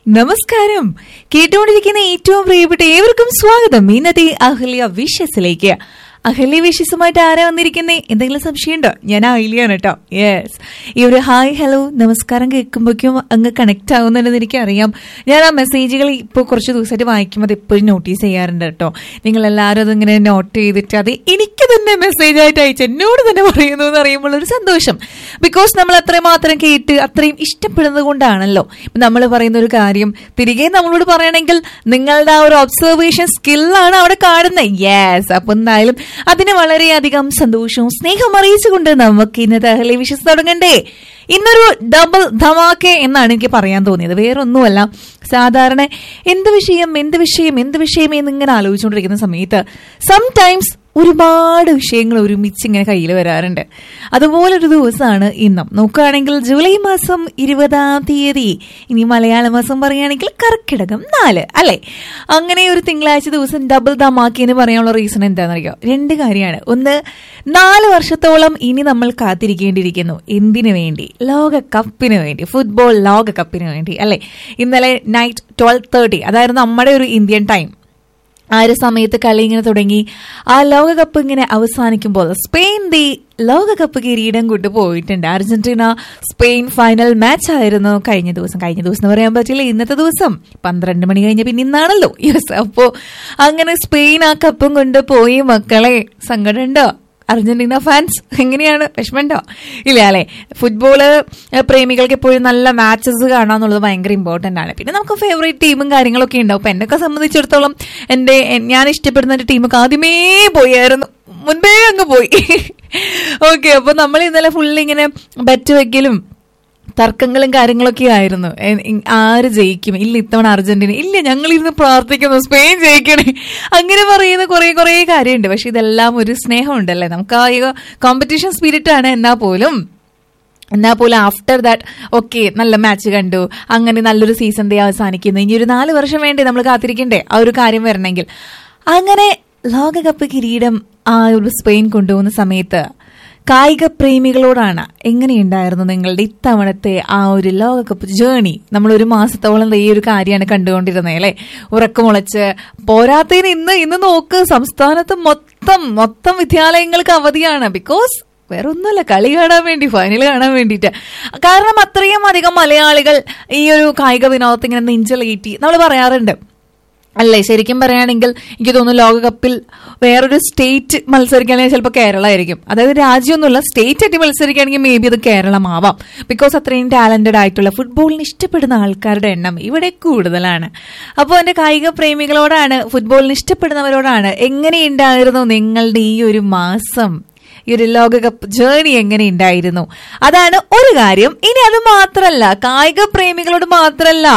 നമസ്കാരം കേട്ടുകൊണ്ടിരിക്കുന്ന ഏറ്റവും പ്രിയപ്പെട്ട ഏവർക്കും സ്വാഗതം ഇന്നത്തെ അഹല്യ വിഷസിലേക്ക് അഹല്യ വിഷസുമായിട്ട് ആരാ വന്നിരിക്കുന്നേ എന്തെങ്കിലും സംശയമുണ്ടോ ഞാൻ അഹല്യാണ് കേട്ടോ യെസ് ഈ ഒരു ഹായ് ഹലോ നമസ്കാരം കേൾക്കുമ്പോഴേക്കും അങ്ങ് കണക്ട് ആവുന്നുണ്ടെന്ന് എനിക്കറിയാം ഞാൻ ആ മെസ്സേജുകൾ ഇപ്പോൾ കുറച്ച് ദിവസമായിട്ട് വായിക്കുമ്പോൾ അത് എപ്പോഴും നോട്ടീസ് ചെയ്യാറുണ്ട് കേട്ടോ നിങ്ങൾ എല്ലാവരും അതിങ്ങനെ നോട്ട് ചെയ്തിട്ട് അത് എനിക്ക് തന്നെ മെസ്സേജ് ആയിട്ട് അയച്ച് എന്നോട് തന്നെ പറയുന്നു എന്ന് അറിയുമ്പോൾ ഒരു സന്തോഷം ബിക്കോസ് നമ്മൾ അത്രമാത്രം കേട്ട് അത്രയും ഇഷ്ടപ്പെടുന്നത് കൊണ്ടാണല്ലോ ഇപ്പം നമ്മൾ പറയുന്ന ഒരു കാര്യം തിരികെ നമ്മളോട് പറയണമെങ്കിൽ നിങ്ങളുടെ ആ ഒരു ഒബ്സർവേഷൻ സ്കില്ലാണ് അവിടെ കാണുന്നത് യെസ് അപ്പൊ എന്തായാലും അതിന് വളരെയധികം സന്തോഷവും സ്നേഹവും അറിയിച്ചുകൊണ്ട് നമുക്ക് ഇന്നത്തെ അഹലെ വിശ്വസ് തുടങ്ങണ്ടേ ഇന്നൊരു ഡബിൾ ധമാക്കെ എന്നാണ് എനിക്ക് പറയാൻ തോന്നിയത് വേറൊന്നുമല്ല സാധാരണ എന്ത് വിഷയം എന്ത് വിഷയം എന്ത് വിഷയം എന്നിങ്ങനെ ആലോചിച്ചുകൊണ്ടിരിക്കുന്ന സമയത്ത് സംടൈംസ് ഒരുപാട് വിഷയങ്ങൾ ഒരുമിച്ച് ഇങ്ങനെ കയ്യിൽ വരാറുണ്ട് അതുപോലൊരു ദിവസമാണ് ഇന്നും നോക്കുകയാണെങ്കിൽ ജൂലൈ മാസം ഇരുപതാം തീയതി ഇനി മലയാള മാസം പറയുകയാണെങ്കിൽ കർക്കിടകം നാല് അല്ലെ അങ്ങനെ ഒരു തിങ്കളാഴ്ച ദിവസം ഡബിൾ ദമാക്കി എന്ന് പറയാനുള്ള റീസൺ എന്താണെന്നറിയോ രണ്ട് കാര്യമാണ് ഒന്ന് നാല് വർഷത്തോളം ഇനി നമ്മൾ കാത്തിരിക്കേണ്ടിയിരിക്കുന്നു എന്തിനു വേണ്ടി ലോകകപ്പിന് വേണ്ടി ഫുട്ബോൾ ലോകകപ്പിന് വേണ്ടി അല്ലെ ഇന്നലെ നൈറ്റ് ട്വൽവ് തേർട്ടി അതായിരുന്നു നമ്മുടെ ഒരു ഇന്ത്യൻ ടൈം ആ ഒരു സമയത്ത് കളി ഇങ്ങനെ തുടങ്ങി ആ ലോകകപ്പ് ഇങ്ങനെ അവസാനിക്കുമ്പോൾ സ്പെയിൻ ദി ലോകകപ്പ് കിരീടം കൊണ്ടു പോയിട്ടുണ്ട് അർജന്റീന സ്പെയിൻ ഫൈനൽ മാച്ച് ആയിരുന്നു കഴിഞ്ഞ ദിവസം കഴിഞ്ഞ ദിവസം എന്ന് പറയാൻ പറ്റില്ല ഇന്നത്തെ ദിവസം പന്ത്രണ്ട് മണി കഴിഞ്ഞ പിന്നെ ഇന്നാണല്ലോ യെസ് അപ്പോ അങ്ങനെ സ്പെയിൻ ആ കപ്പും കൊണ്ട് പോയി മക്കളെ സങ്കടമുണ്ടോ അർജന്റീന ഫാൻസ് എങ്ങനെയാണ് വിഷമമുണ്ടോ ഇല്ല അല്ലെ ഫുട്ബോള് പ്രേമികൾക്ക് എപ്പോഴും നല്ല മാച്ചസ് കാണാന്നുള്ളത് ഭയങ്കര ഇമ്പോർട്ടന്റ് ആണ് പിന്നെ നമുക്ക് ഫേവറേറ്റ് ടീമും കാര്യങ്ങളൊക്കെ ഉണ്ടാവും അപ്പൊ എന്നെയൊക്കെ സംബന്ധിച്ചിടത്തോളം എന്റെ ഞാൻ ഇഷ്ടപ്പെടുന്ന ഒരു ടീമൊക്കെ ആദ്യമേ പോയായിരുന്നു മുൻപേ അങ്ങ് പോയി ഓക്കെ അപ്പൊ നമ്മൾ ഇന്നലെ ഫുള്ള് ഇങ്ങനെ ബെറ്റ് വെക്കലും തർക്കങ്ങളും കാര്യങ്ങളൊക്കെ ആയിരുന്നു എ- ഇ- ആര് ജയിക്കും ഇല്ല ഇത്തവണ അർജന്റീന ഇല്ല ഞങ്ങൾ ഇരുന്ന് പ്രാർത്ഥിക്കുന്നു സ്പെയിൻ ജയിക്കണേ അങ്ങനെ പറയുന്ന കുറെ കുറെ കാര്യമുണ്ട് പക്ഷെ ഇതെല്ലാം ഒരു സ്നേഹമുണ്ടല്ലേ നമുക്ക് ആ കോമ്പറ്റീഷൻ സ്പിരിറ്റ് ആണ് എന്നാ പോലും എന്നാ പോലും ആഫ്റ്റർ ദാറ്റ് ഓക്കെ നല്ല മാച്ച് കണ്ടു അങ്ങനെ നല്ലൊരു സീസൺ ഡേ അവസാനിക്കുന്നു ഇനി ഒരു നാല് വർഷം വേണ്ടേ നമ്മൾ കാത്തിരിക്കണ്ടേ ആ ഒരു കാര്യം വരണമെങ്കിൽ അങ്ങനെ ലോകകപ്പ് കിരീടം ആ ഒരു സ്പെയിൻ കൊണ്ടുപോകുന്ന സമയത്ത് കായിക പ്രേമികളോടാണ് എങ്ങനെയുണ്ടായിരുന്നു നിങ്ങളുടെ ഇത്തവണത്തെ ആ ഒരു ലോകകപ്പ് ജേണി നമ്മൾ ഒരു മാസത്തോളം ഈ ഒരു കാര്യമാണ് കണ്ടുകൊണ്ടിരുന്നത് അല്ലെ ഉറക്കമുളച്ച് പോരാത്തതിന് ഇന്ന് ഇന്ന് നോക്ക് സംസ്ഥാനത്ത് മൊത്തം മൊത്തം വിദ്യാലയങ്ങൾക്ക് അവധിയാണ് ബിക്കോസ് വേറെ ഒന്നുമല്ല കളി കാണാൻ വേണ്ടി ഫൈനൽ കാണാൻ വേണ്ടിയിട്ട് കാരണം അത്രയും അധികം മലയാളികൾ ഈ ഒരു കായിക വിനോദത്തിൽ ഇങ്ങനെ നെഞ്ചിലേറ്റി നമ്മൾ പറയാറുണ്ട് അല്ലേ ശരിക്കും പറയുകയാണെങ്കിൽ എനിക്ക് തോന്നുന്നു ലോകകപ്പിൽ വേറൊരു സ്റ്റേറ്റ് മത്സരിക്കുകയാണെങ്കിൽ ചിലപ്പോൾ കേരള ആയിരിക്കും അതായത് രാജ്യമൊന്നുമില്ല സ്റ്റേറ്റ് ആയിട്ട് മത്സരിക്കുകയാണെങ്കിൽ മേ ബി അത് കേരളമാവാം ബിക്കോസ് അത്രയും ടാലന്റഡ് ആയിട്ടുള്ള ഫുട്ബോളിന് ഇഷ്ടപ്പെടുന്ന ആൾക്കാരുടെ എണ്ണം ഇവിടെ കൂടുതലാണ് അപ്പോൾ എൻ്റെ കായിക പ്രേമികളോടാണ് ഫുട്ബോളിന് ഇഷ്ടപ്പെടുന്നവരോടാണ് എങ്ങനെയുണ്ടായിരുന്നു നിങ്ങളുടെ ഈ ഒരു മാസം ഈ ഒരു ലോകകപ്പ് ജേണി എങ്ങനെ ഉണ്ടായിരുന്നു അതാണ് ഒരു കാര്യം ഇനി അത് മാത്രല്ല കായിക പ്രേമികളോട് മാത്രല്ല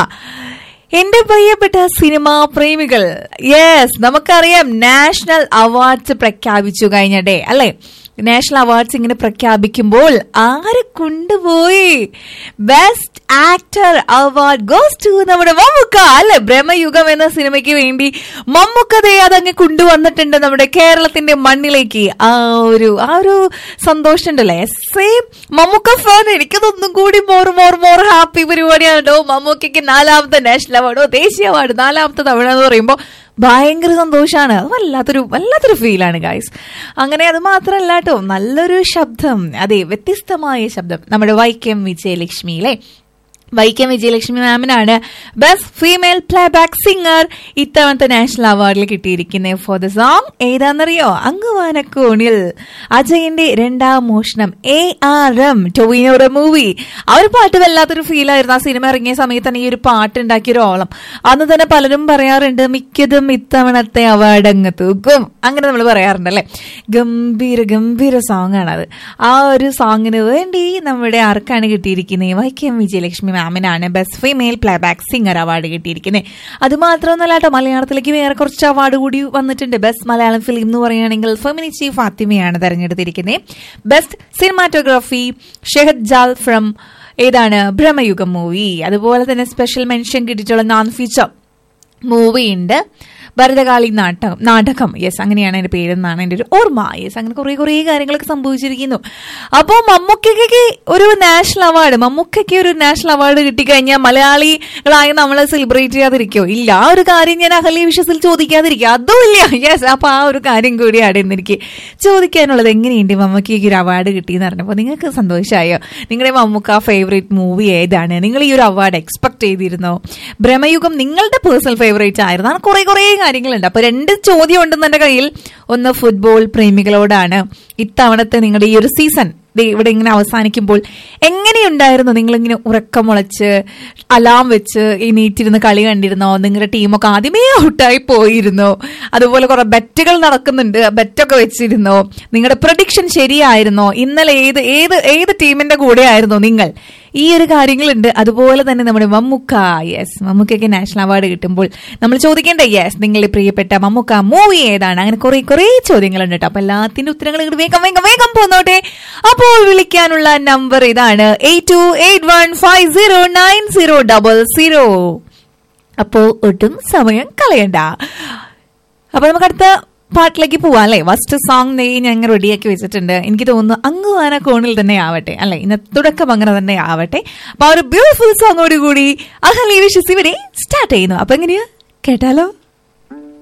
എന്റെ പ്രിയപ്പെട്ട സിനിമാ പ്രേമികൾ യെസ് നമുക്കറിയാം നാഷണൽ അവാർഡ്സ് പ്രഖ്യാപിച്ചു കഴിഞ്ഞ ഡേ അല്ലെ നാഷണൽ അവാർഡ്സ് ഇങ്ങനെ പ്രഖ്യാപിക്കുമ്പോൾ ആര് കൊണ്ടുപോയി best actor award goes to നമ്മുടെ മമ്മൂക്ക അല്ലെ ബ്രഹ്മയുഗം എന്ന സിനിമയ്ക്ക് വേണ്ടി മമ്മൂക്കതേ അതങ്ങ് കൊണ്ടുവന്നിട്ടുണ്ട് നമ്മുടെ കേരളത്തിന്റെ മണ്ണിലേക്ക് ആ ഒരു ആ ഒരു സന്തോഷം ഉണ്ടല്ലേ സെയിം മമ്മൂക്ക ഫാൻ എനിക്കതൊന്നും കൂടി മോർ മോർ മോർ ഹാപ്പി പരിപാടിയാണല്ലോ മമ്മൂക്കയ്ക്ക് നാലാമത്തെ നാഷണൽ അവാർഡോ ദേശീയ അവാർഡ് നാലാമത്തെ തവണ എന്ന് പറയുമ്പോൾ ഭയങ്കര സന്തോഷമാണ് അത് വല്ലാത്തൊരു വല്ലാത്തൊരു ഫീലാണ് ഗായ്സ് അങ്ങനെ അത് മാത്രമല്ല കേട്ടോ നല്ലൊരു ശബ്ദം അതെ വ്യത്യസ്തമായ ശബ്ദം നമ്മുടെ വൈക്കം വിജയലക്ഷ്മിയിലെ വൈക്കം വിജയലക്ഷ്മി മാമിനാണ് best female playback singer ഇത്തവണത്തെ നാഷണൽ അവാർഡിൽ കിട്ടിയിരിക്കുന്നത് ഫോർ ദ സോങ് ഏതാണെന്നറിയോ അങ്ങുവാനക്കോണിൽ അജയന്റെ രണ്ടാം മോഷണം എ ആർ എം ടൊവിനോയുടെ മൂവി ആ ഒരു പാട്ട് വല്ലാത്തൊരു ഫീൽ ആയിരുന്നു ആ സിനിമ ഇറങ്ങിയ സമയത്ത് തന്നെ ഈ ഒരു പാട്ട് ഉണ്ടാക്കിയ ഒരു ഓളം അന്ന് തന്നെ പലരും പറയാറുണ്ട് മിക്കതും ഇത്തവണത്തെ അവാർഡ് അങ്ങ് തൂക്കും അങ്ങനെ നമ്മൾ പറയാറുണ്ട് അല്ലെ ഗംഭീര ഗംഭീര സോങ് ആണ് അത് ആ ഒരു സോങ്ങിന് വേണ്ടി നമ്മുടെ ആർക്കാണ് കിട്ടിയിരിക്കുന്നത് വൈക്കം വിജയലക്ഷ്മി മാമിനാണ് best female playback singer award കിട്ടിയിരിക്കുന്നത് അത് മാത്രമൊന്നല്ല കേട്ടോ മലയാളത്തിലേക്ക് വേറെ കുറച്ച് അവാർഡ് കൂടി വന്നിട്ടുണ്ട് ബെസ്റ്റ് മലയാളം ഫിലിം എന്ന് പറയുകയാണെങ്കിൽ ഫെമിനിച്ചി ഫാത്തിമയാണ് തെരഞ്ഞെടുത്തിരിക്കുന്നത് best cinematography Shehnad Jalal from ഏതാണ് ബ്രഹ്മയുഗം മൂവി അതുപോലെ തന്നെ സ്പെഷ്യൽ മെൻഷൻ കിട്ടിയിട്ടുള്ള നോൺ ഫീച്ചർ മൂവി ഉണ്ട് ഭരതകാളി നാട്ടകം നാടകം യെസ് അങ്ങനെയാണ് എൻ്റെ പേരെന്നാണ് എൻ്റെ ഒരു ഓർമ്മ യെസ് അങ്ങനെ കുറേ കുറേ കാര്യങ്ങളൊക്കെ സംഭവിച്ചിരിക്കുന്നു അപ്പോൾ മമ്മൂക്കയ്ക്ക് ഒരു നാഷണൽ അവാർഡ് മമ്മൂക്കയ്ക്ക് ഒരു നാഷണൽ അവാർഡ് കിട്ടിക്കഴിഞ്ഞാൽ മലയാളികളായി നമ്മൾ സെലിബ്രേറ്റ് ചെയ്യാതിരിക്കോ ഇല്ല ആ ഒരു കാര്യം ഞാൻ അഹലി വിശ്വസിൽ ചോദിക്കാതിരിക്കുക അതും ഇല്ല യെസ് അപ്പൊ ആ ഒരു കാര്യം കൂടിയാണ് ഇന്ന് എനിക്ക് ചോദിക്കാനുള്ളത് എങ്ങനെയുണ്ട് മമ്മൂക്കയ്ക്ക് ഒരു അവാർഡ് കിട്ടിയെന്ന് പറഞ്ഞപ്പോൾ നിങ്ങൾക്ക് സന്തോഷമായോ നിങ്ങളുടെ മമ്മൂക്ക ഫേവറേറ്റ് മൂവി ഏതാണ് നിങ്ങൾ ഈ ഒരു അവാർഡ് എക്സ്പെക്ട് ചെയ്തിരുന്നോ ഭ്രമയുഗം നിങ്ങളുടെ പേഴ്സണൽ ഫേവറേറ്റ് ആയിരുന്നു അങ്ങനെ കുറെ കുറേ കാര്യങ്ങളുണ്ട് അപ്പൊ രണ്ട് ചോദ്യം ഉണ്ടെന്ന് എന്റെ കയ്യിൽ ഒന്ന് ഫുട്ബോൾ പ്രേമികളോടാണ് ഇത്തവണത്തെ നിങ്ങളുടെ ഈ ഒരു സീസൺ ദേ ഇവിടെ ഇങ്ങനെ അവസാനിക്കുമ്പോൾ എങ്ങനെയുണ്ടായിരുന്നു നിങ്ങളിങ്ങനെ ഉറക്കമുളച്ച് അലാം വെച്ച് എണീറ്റിരുന്ന് കളി കണ്ടിരുന്നോ നിങ്ങളുടെ ടീമൊക്കെ ആദ്യമേ ഔട്ടായി പോയിരുന്നോ അതുപോലെ കുറെ ബെറ്റുകൾ നടക്കുന്നുണ്ട് ബെറ്റൊക്കെ വെച്ചിരുന്നോ നിങ്ങളുടെ പ്രൊഡിക്ഷൻ ശരിയായിരുന്നോ ഇന്നലെ ഏത് ഏത് ഏത് ടീമിന്റെ കൂടെ ആയിരുന്നോ നിങ്ങൾ ഈ ഒരു കാര്യങ്ങളുണ്ട് അതുപോലെ തന്നെ നമ്മുടെ മമ്മൂക്ക യെസ് മമ്മൂക്കയ്ക്ക് നാഷണൽ അവാർഡ് കിട്ടുമ്പോൾ നമ്മൾ ചോദിക്കേണ്ട യെസ് നിങ്ങളുടെ പ്രിയപ്പെട്ട മമ്മൂക്ക മൂവി ഏതാണ് അങ്ങനെ കുറെ കുറെ ചോദ്യങ്ങളുണ്ട് കേട്ടോ അപ്പൊ എല്ലാത്തിന്റെ ഉത്തരങ്ങൾ ഇങ്ങോട്ട് വേഗം വേഗം വേഗം പോന്നോട്ടെ അപ്പോൾ വിളിക്കാനുള്ള നമ്പർ ഇതാണ് eight two eight one five zero nine zero double zero അപ്പോ ഒട്ടും സമയം കളയണ്ട അപ്പൊ നമുക്ക് അടുത്ത പാട്ടിലേക്ക് പോവാം അല്ലേ ഫസ്റ്റ് സോങ് നെയ് ഞങ്ങൾ റെഡിയാക്കി വെച്ചിട്ടുണ്ട് എനിക്ക് തോന്നുന്നു അങ്ങുവാന കോണിൽ തന്നെ ആവട്ടെ അല്ലെ ഇന്ന് തുടക്കം അങ്ങനെ തന്നെ ആവട്ടെ അപ്പൊ ആ ഒരു ബ്യൂട്ടിഫുൾ സോങ്ങോട് കൂടി അഹലി വിശ്വസ് ഇവിടെ സ്റ്റാർട്ട് ചെയ്യുന്നു അപ്പൊ എങ്ങനെയാ കേട്ടാലോ